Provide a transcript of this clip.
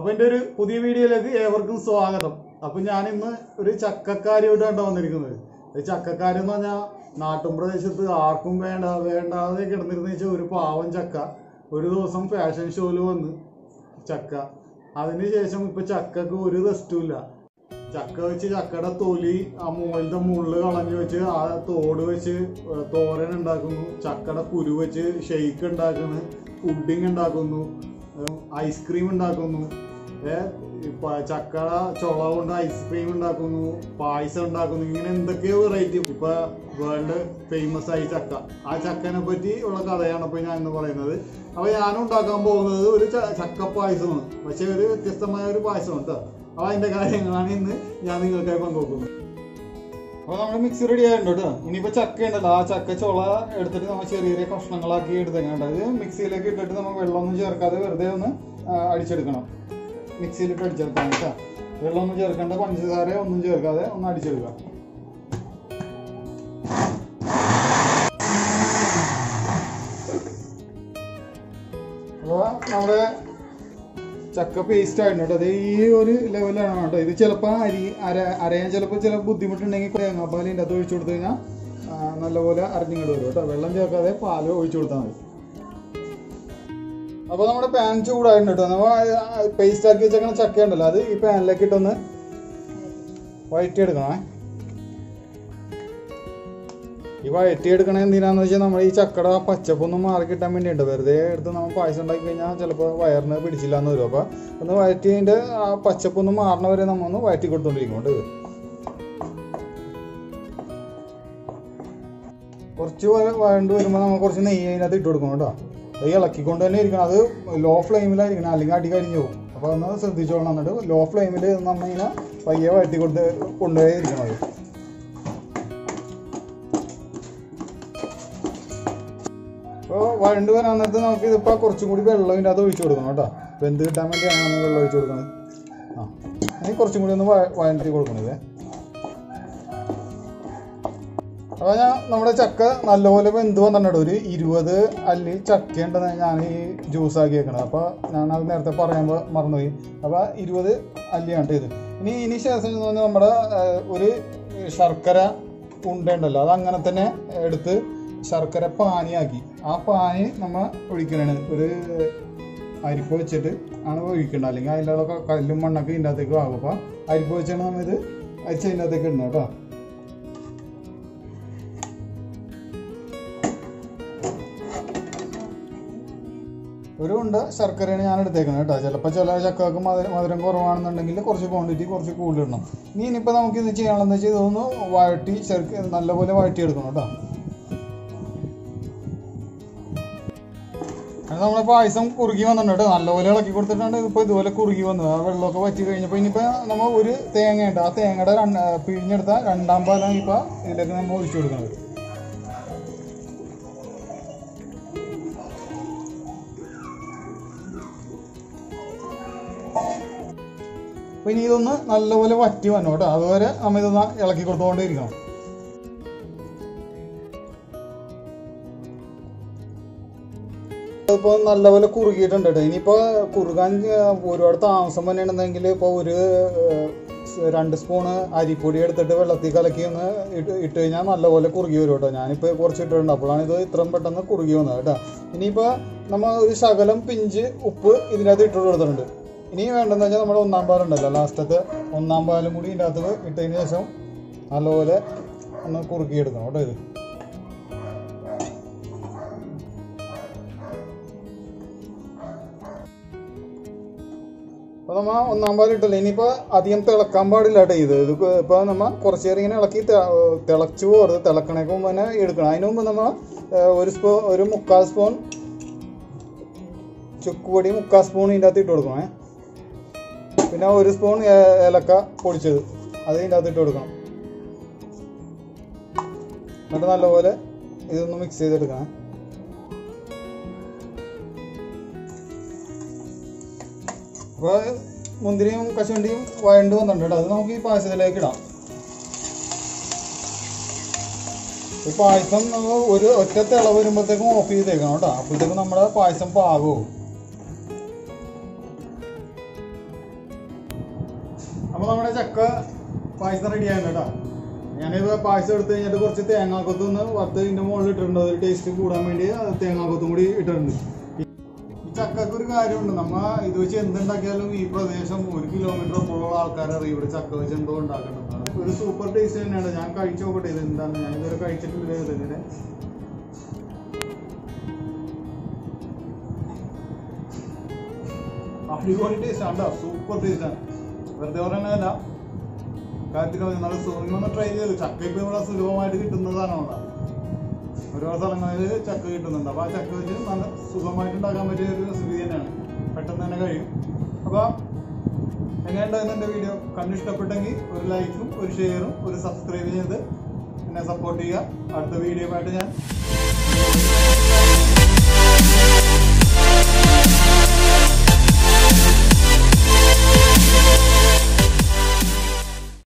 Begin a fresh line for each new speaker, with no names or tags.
അപ്പൊ എൻ്റെ ഒരു പുതിയ വീഡിയോയിലേക്ക് ഏവർക്കും സ്വാഗതം അപ്പൊ ഞാൻ ഇന്ന് ഒരു ചക്കക്കാരിയോട്ടാണ് വന്നിരിക്കുന്നത് ഒരു ചക്കക്കാരി എന്ന് പറഞ്ഞാൽ നാട്ടും പ്രദേശത്ത് ആർക്കും വേണ്ട വേണ്ടാതെ കിടന്നിരുന്ന വെച്ചാൽ ഒരു പാവം ചക്ക ഒരു ദിവസം ഫാഷൻ ഷോയിൽ വന്ന് ചക്ക അതിനുശേഷം ഇപ്പൊ ചക്കക്ക് ഒരു റെസ്റ്റും ഇല്ല ചക്ക വെച്ച് ചക്കയുടെ തൊലി ആ മുകളിലത്തെ മുള്ള് കളഞ്ഞു വെച്ച് ആ തോട് വെച്ച് ഏർ തോരൻ ഉണ്ടാക്കുന്നു ചക്കയുടെ കുരു വെച്ച് ഷെയ്ക്ക് ഉണ്ടാക്കുന്നു പുഡിങ് ഉണ്ടാക്കുന്നു ഏർ ഐസ്ക്രീം ഉണ്ടാക്കുന്നു ഏ, ഇപ്പൊ ചക്കയുടെ ചുള കൊണ്ട് ഐസ്ക്രീം ഉണ്ടാക്കുന്നു പായസം ഉണ്ടാക്കുന്നു ഇങ്ങനെ എന്തൊക്കെയോ വെറൈറ്റി ഇപ്പൊ വേൾഡ് ഫേമസ് ആയി ചക്ക ആ ചക്കനെ പറ്റി ഉള്ള കഥയാണ് ഇപ്പൊ ഞാൻ ഇന്ന് പറയുന്നത് അപ്പൊ ഞാൻ ഉണ്ടാക്കാൻ പോകുന്നത് ഒരു ച- ചക്ക പായസമാണ് പക്ഷെ ഒരു വ്യത്യസ്തമായ ഒരു പായസമാണ് കേട്ടോ അപ്പൊ അതിന്റെ കാര്യങ്ങളാണ് ഇന്ന് ഞാൻ നിങ്ങൾക്കായി പങ്കുവെക്കുന്നത് അപ്പൊ നമ്മൾ മിക്സി റെഡി ആയിട്ടുണ്ട് കേട്ടോ ഇനിയിപ്പോ ചക്ക ഉണ്ടല്ലോ ആ ചക്ക ചുള എടുത്തിട്ട് നമ്മൾ ചെറിയ ചെറിയ കഷ്ണങ്ങളാക്കി എടുത്തേക്കണ്ട ഇത് മിക്സിയിലേക്ക് ഇട്ടിട്ട് നമ്മൾ വെള്ളമൊന്നും ചേർക്കാതെ വെറുതെ ഒന്ന് ആ, അടിച്ചെടുക്കണം മിക്സിയിലിട്ട് അടിച്ചെടുക്കണം കേട്ടോ വെള്ളമൊന്നും ചേർക്കേണ്ട പഞ്ചസാര ഒന്നും ചേർക്കാതെ ഒന്ന് അടിച്ചെടുക്കുക അപ്പോൾ നമ്മുടെ ചക്ക പേസ്റ്റ് ആയിട്ടുണ്ട് കേട്ടോ അത് ഈ ഒരു ലെവലാണ് കേട്ടോ ഇത് ചിലപ്പോൾ അരി അര അരയാൻ ചിലപ്പോൾ ചില ബുദ്ധിമുട്ടുണ്ടെങ്കിൽ തേങ്ങാപ്പാൽ ഇതിൻ്റെ അകത്ത് ഒഴിച്ചു കൊടുത്തു കഴിഞ്ഞാൽ ആ, നല്ലപോലെ അരഞ്ഞിങ്ങോട്ട് വരും കേട്ടോ വെള്ളം ചേർക്കാതെ പാല് ഒഴിച്ചു കൊടുത്താൽ മതി അപ്പോൾ നമ്മുടെ പാൻ ചൂടായിട്ടുണ്ട് കേട്ടോ നമ്മൾ പേസ്റ്റ് ആക്കി വെച്ചേക്കണ ചക്ക ഉണ്ടല്ലോ അത് ഈ പാനിലേക്ക് ഇട്ടൊന്ന് വഴറ്റിയെടുക്കണേ ഈ വഴറ്റിയെടുക്കണ എന്തിനാന്ന് വെച്ചാൽ നമ്മൾ ഈ ചക്കട പച്ചപ്പൊന്നും മാറി കിട്ടാൻ വേണ്ടിയുണ്ട് വെറുതെ എടുത്ത് നമ്മൾ പായസം ഉണ്ടാക്കി കഴിഞ്ഞാൽ ചിലപ്പോൾ വയറിന് പിടിച്ചില്ല എന്ന് വരും അപ്പോൾ ഒന്ന് വഴറ്റിയതിൻ്റെ ആ പച്ചപ്പൊന്നും മാറണ വരെ നമ്മൾ ഒന്ന് വഴറ്റി കൊടുത്തോണ്ടിരിക്കും കേട്ടോ ഇത് കുറച്ച് വ- വഴണ്ട് വരുമ്പോൾ നമ്മൾ കുറച്ച് നെയ്യ് അതിനകത്ത് ഇട്ട് കൊടുക്കണം കേട്ടോ അത് ഇളക്കിക്കൊണ്ട് തന്നെ ഇരിക്കണം അത് ലോ ഫ്ലെയിമിലായിരിക്കണം അല്ലെങ്കിൽ അടി കരിഞ്ഞു പോകും അപ്പോൾ ഒന്ന് ശ്രദ്ധിച്ചോളണം എന്നിട്ട് ലോ ഫ്ലെയിമിൽ നമ്മളിങ്ങനെ പയ്യെ വഴറ്റി കൊടുത്ത് കൊണ്ടുപോയി ഇരിക്കണം അത് അപ്പോൾ വഴണ്ട് വരാൻ നേരത്ത് നമുക്ക് ഇതിപ്പോൾ കുറച്ചും കൂടി വെള്ളം ഇതിൻ്റെ അകത്ത് ഒഴിച്ചു കൊടുക്കണം കേട്ടോ വെന്ത് കിട്ടാൻ വേണ്ടിയാണ് നമ്മൾ വെള്ളം ഒഴിച്ചു കൊടുക്കുന്നത് ആ ഇനി കുറച്ചും കൂടി ഒന്ന് വഴ- വഴറ്റി കൊടുക്കണത് അപ്പോൾ ഞാൻ നമ്മുടെ ചക്ക നല്ലപോലെ വെന്ത് വന്നിട്ടുണ്ട് ഒരു ഇരുപത് അല്ലി ചക്ക ഉണ്ടെന്ന് ഞാൻ ഈ ജ്യൂസ് ആക്കി വെക്കണത് അപ്പോൾ ഞാൻ അത് നേരത്തെ പറയാൻ പ- മറന്നുപോയി അപ്പോൾ ഇരുപത് അല്ലിയാണ് ഇത് ഇനി ഇനി ശേഷം എന്ന് പറഞ്ഞാൽ നമ്മുടെ ആ, ഒരു ശർക്കര ഉണ്ട ഉണ്ടല്ലോ അത് അങ്ങനെ തന്നെ എടുത്ത് ശർക്കര പാനിയാക്കി ആ പാനി നമ്മൾ ഒഴിക്കണതാണ് ഒരു അരിപ്പ് വെച്ചിട്ട് ആണ് ഒഴിക്കേണ്ടത് അല്ലെങ്കിൽ അതിൻ്റെ അകത്തൊക്കെ കല്ലും മണ്ണൊക്കെ ഇതിൻ്റെ അകത്തേക്ക് ആകും അപ്പോൾ അരിപ്പ് വെച്ചാണ് നമ്മൾ ഇത് അരിച്ച് അതിൻ്റെ അകത്തേക്ക് ഇടണം കേട്ടോ ഒരു ഉണ്ട് ശർക്കരയാണ് ഞാൻ എടുത്തേക്കുന്നത് കേട്ടോ ചിലപ്പോൾ ചില ചക്കക്ക് മധുരം മധുരം കുറവാണെന്നുണ്ടെങ്കിൽ കുറച്ച് ക്വാണ്ടിറ്റി കുറച്ച് കൂടുതലിടണം ഇനി ഇനിയിപ്പോൾ നമുക്ക് ഇത് ചെയ്യാനുള്ളതെന്ന് വെച്ചാൽ ഇതൊന്ന് വഴറ്റി ശർക്ക നല്ലപോലെ വഴറ്റിയെടുക്കണം കേട്ടോ അത് നമ്മുടെ പായസം കുറുകി വന്നിട്ടുണ്ട് കേട്ടോ നല്ലപോലെ ഇളക്കി കൊടുത്തിട്ടാണ് ഇപ്പോൾ ഇതുപോലെ കുറുകി വന്നത് ആ വെള്ളമൊക്കെ വറ്റി കഴിഞ്ഞപ്പോൾ ഇനിയിപ്പോൾ നമ്മൾ ഒരു തേങ്ങയുണ്ട് ആ തേങ്ങയുടെ രണ്ട് പിഴിഞ്ഞെടുത്ത രണ്ടാം പാലാണ് ഇപ്പോൾ ഇതിലേക്ക് നമ്മൾ ഒഴിച്ചു കൊടുക്കുന്നത് അപ്പൊ ഇനി ഇതൊന്ന് നല്ലപോലെ വറ്റി വന്നു കേട്ടോ അതുവരെ നമ്മ ഇതൊന്ന് ഇളക്കി കൊടുത്തുകൊണ്ടിരിക്കണം ഇപ്പോൾ നല്ലപോലെ കുറുകിയിട്ടുണ്ട് കേട്ടോ ഇനിയിപ്പോൾ കുറുകാൻ ഏർ, ഒരുപാട് താമസം വന്നിട്ടുണ്ടെങ്കിൽ ഇപ്പോൾ ഒരു ഏർ, സ് രണ്ട് സ്പൂണ് അരിപ്പൊടി എടുത്തിട്ട് വെള്ളത്തിൽ കലക്കി ഒന്ന് ഇട്ട് ഇട്ട് കഴിഞ്ഞാൽ നല്ലപോലെ കുറുകി വരും കേട്ടോ ഞാനിപ്പോൾ കുറച്ച് ഇട്ടിട്ടുണ്ട് അപ്പോഴാണ് ഇത് ഇത്രയും പെട്ടെന്ന് കുറുകി വന്നത് കേട്ടോ ഇനിയിപ്പോൾ നമ്മൾ ഒരു ശകലം പിഞ്ച് ഉപ്പ് ഇതിനകത്ത് ഇട്ട് കൊടുത്തിട്ടുണ്ട് ഇനി വേണ്ടെന്ന് വെച്ചാൽ നമ്മുടെ ഒന്നാം പാലുണ്ടല്ലോ ലാസ്റ്റത്തെ ഒന്നാം പാലും കൂടി ഇതിൻ്റെ അകത്ത് ഇട്ടതിന് ശേഷം നല്ലപോലെ ഒന്ന് കുറുക്കിയെടുക്കണം കേട്ടോ ഇത് അപ്പോൾ നമ്മൾ ഒന്നാം പാൽ ഇട്ടല്ലോ ഇനിയിപ്പോൾ അധികം തിളക്കാൻ പാടില്ല കേട്ടോ ഇത് ഇത് ഇപ്പോൾ നമ്മൾ കുറച്ച് നേരം ഇങ്ങനെ ഇളക്കി തെ- തിളച്ചു പോകരുത് തിളക്കണേക്ക് മുമ്പ് തന്നെ എടുക്കണം അതിന് മുമ്പ് നമ്മൾ ഒരു സ്പൂ ഒരു മുക്കാൽ സ്പൂൺ ചുക്കുപൊടി മുക്കാൽ സ്പൂൺ ഇതിൻ്റെ അകത്ത് ഇട്ട് കൊടുക്കണേ പിന്നെ ഒരു സ്പൂൺ ഏ- ഏലക്ക പൊടിച്ചത് അത് ഇതിൻ്റെ അകത്ത് ഇട്ട് കൊടുക്കണം എന്നിട്ട് നല്ലപോലെ ഇതൊന്ന് മിക്സ് ചെയ്തെടുക്കണം അപ്പോൾ മുന്തിരിയും കശുവണ്ടിയും വഴണ്ട് വന്നിട്ടുണ്ട് കേട്ടോ അത് നമുക്ക് ഈ പായസത്തിലേക്ക് ഇടാം ഈ പായസം നമ്മൾ ഒരു ഒറ്റ തിള വരുമ്പോഴത്തേക്കും ഓഫ് ചെയ്തേക്കണം കേട്ടോ അപ്പോഴത്തേക്കും നമ്മുടെ പായസം പാകവും ചക്ക പായസം റെഡി ആയിരുന്നു കേട്ടോ ഞാനിപ്പോൾ പായസം എടുത്ത് കഴിഞ്ഞിട്ട് കുറച്ച് തേങ്ങാക്കൊത്ത് ഒന്ന് വറുത്ത് ഇതിൻ്റെ മുകളിൽ ഇട്ടിട്ടുണ്ട് ഒരു ടേസ്റ്റ് കൂടാൻ വേണ്ടി അത് തേങ്ങാക്കൊത്തും കൂടി ഇട്ടിട്ടുണ്ട് ഈ ചക്കക്ക് ഒരു കാര്യമുണ്ട് നമ്മ ഇത് വെച്ച് എന്തുണ്ടാക്കിയാലും ഈ പ്രദേശം ഒരു കിലോമീറ്റർ അപ്പുറമുള്ള ആൾക്കാരറിയും ഇവിടെ ചക്ക വെച്ച് എന്തോ ഉണ്ടാക്കണം ഒരു സൂപ്പർ ടേസ്റ്റ് തന്നെയാണ് ഞാൻ കഴിച്ചു നോക്കട്ടെ ഇത് എന്താണ് ഞാൻ ഇതുവരെ കഴിച്ചിട്ടില്ല ഇതിനെ അടിപൊളി ടേസ്റ്റ് ആണ് സൂപ്പർ ടേസ്റ്റ് ആണ് വെറുതെ പറയുന്നതല്ല കാര്യത്തിൽ നിങ്ങൾ ഒന്ന് ട്രൈ ചെയ്ത് ചക്ക ഇപ്പം ഇവിടെ സുലഭമായിട്ട് കിട്ടുന്നതാണ് അവിടെ ഒരുപാട് സ്ഥലങ്ങളിൽ ചക്ക കിട്ടുന്നുണ്ട് അപ്പോൾ ആ ചക്ക വെച്ച് നല്ല സുഖമായിട്ട് ഉണ്ടാക്കാൻ പറ്റിയ ഒരു റെസിപ്പി തന്നെയാണ് പെട്ടെന്ന് തന്നെ കഴിയും അപ്പോൾ എങ്ങനെയുണ്ടായിരുന്നു എൻ്റെ വീഡിയോ കണ്ടു ഇഷ്ടപ്പെട്ടെങ്കിൽ ഒരു ലൈക്കും ഒരു ഷെയറും ഒരു സബ്സ്ക്രൈബ് ചെയ്ത് എന്നെ സപ്പോർട്ട് ചെയ്യുക അടുത്ത വീഡിയോ ആയിട്ട് ഞാൻ